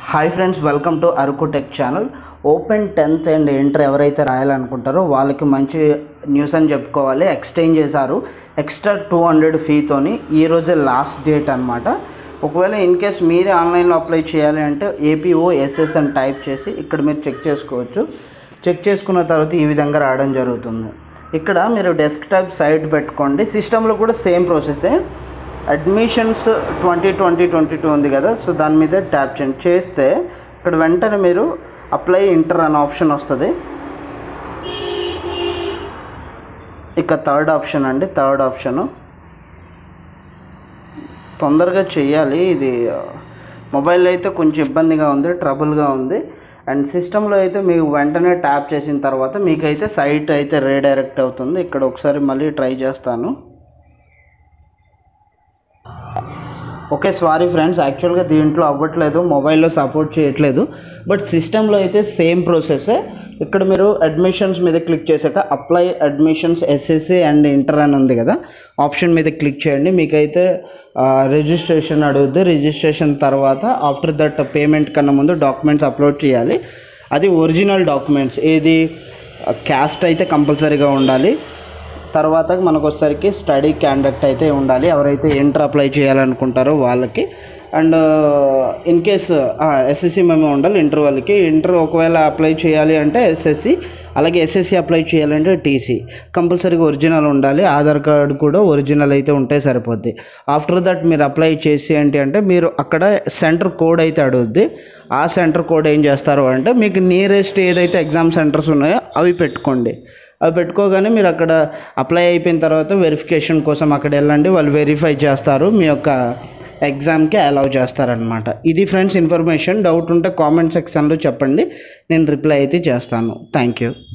hi friends welcome to Araku tech channel open tenth and inter ఎవరైతే రాయాలనుకుంటారో వాళ్ళకి మంచి న్యూస్ అని చెప్పుకోవాలి ఎక్స్చేంజ్ చేశారు ఎక్స్ట్రా టూ హండ్రెడ్ ఫీతోని ఈరోజే లాస్ట్ డేట్ అనమాట ఒకవేళ ఇన్ కేస్ మీరే ఆన్లైన్లో అప్లై చేయాలి అంటే ఏపీఓ ఎస్ఎస్ అని టైప్ చేసి ఇక్కడ మీరు చెక్ చేసుకోవచ్చు చెక్ చేసుకున్న తర్వాత ఈ విధంగా రావడం జరుగుతుంది ఇక్కడ మీరు డెస్క్టాప్ సైట్ పెట్టుకోండి సిస్టంలో కూడా సేమ్ ప్రాసెసే admissions twenty twenty twenty two ఉంది కదా సో దాని మీద ట్యాప్ చేయండి చేస్తే ఇక్కడ వెంటనే మీరు అప్లై ఇంటర్ అనే ఆప్షన్ వస్తుంది ఇక థర్డ్ ఆప్షన్ అండి థర్డ్ ఆప్షను తొందరగా చేయాలి ఇది మొబైల్ అయితే కొంచెం ఇబ్బందిగా ఉంది ట్రబుల్గా ఉంది అండ్ సిస్టంలో అయితే మీకు వెంటనే ట్యాప్ చేసిన తర్వాత మీకైతే సైట్ అయితే రీడైరెక్ట్ అవుతుంది ఇక్కడ ఒకసారి మళ్ళీ ట్రై చేస్తాను ఓకే సారీ ఫ్రెండ్స్ యాక్చువల్గా దీంట్లో అవ్వట్లేదు మొబైల్లో సపోర్ట్ చేయట్లేదు బట్ సిస్టంలో అయితే సేమ్ ప్రాసెసే ఇక్కడ మీరు అడ్మిషన్స్ మీద క్లిక్ చేశాక apply admissions SSC and inter అని ఉంది కదా ఆప్షన్ మీద క్లిక్ చేయండి మీకైతే రిజిస్ట్రేషన్ అడుగుద్ది రిజిస్ట్రేషన్ తర్వాత ఆఫ్టర్ దట్ పేమెంట్ కన్నా ముందు డాక్యుమెంట్స్ అప్లోడ్ చేయాలి అది ఒరిజినల్ డాక్యుమెంట్స్ ఏది క్యాస్ట్ అయితే కంపల్సరీగా ఉండాలి తర్వాత మనకు వచ్చేసరికి స్టడీ క్యాండక్ట్ అయితే ఉండాలి ఎవరైతే ఇంటర్ అప్లై చేయాలనుకుంటారో వాళ్ళకి అండ్ ఇన్ కేస్ ఎస్ఎస్సి మేము ఉండాలి ఇంటర్ వాళ్ళకి ఇంటర్ ఒకవేళ అప్లై చేయాలి అంటే ఎస్ఎస్సి అలాగే ఎస్ఎస్సి అప్లై చేయాలంటే టీసీ కంపల్సరీగా ఒరిజినల్ ఉండాలి ఆధార్ కార్డు కూడా ఒరిజినల్ అయితే ఉంటే సరిపోద్ది ఆఫ్టర్ దట్ మీరు అప్లై చేసి ఏంటి అంటే మీరు అక్కడ సెంటర్ కోడ్ అయితే అడుగుద్ది ఆ సెంటర్ కోడ్ ఏం చేస్తారు అంటే మీకు నియరెస్ట్ ఏదైతే ఎగ్జామ్ సెంటర్స్ ఉన్నాయో అవి పెట్టుకోండి అవి పెట్టుకోగానే మీరు అక్కడ అప్లై అయిపోయిన తర్వాత వెరిఫికేషన్ కోసం అక్కడ వెళ్ళండి వాళ్ళు వెరిఫై చేస్తారు మీ యొక్క ఎగ్జామ్కి అలౌ చేస్తారనమాట ఇది ఫ్రెండ్స్ ఇన్ఫర్మేషన్ డౌట్ ఉంటే కామెంట్ సెక్షన్లో చెప్పండి నేను రిప్లై అయితే చేస్తాను థ్యాంక్ యూ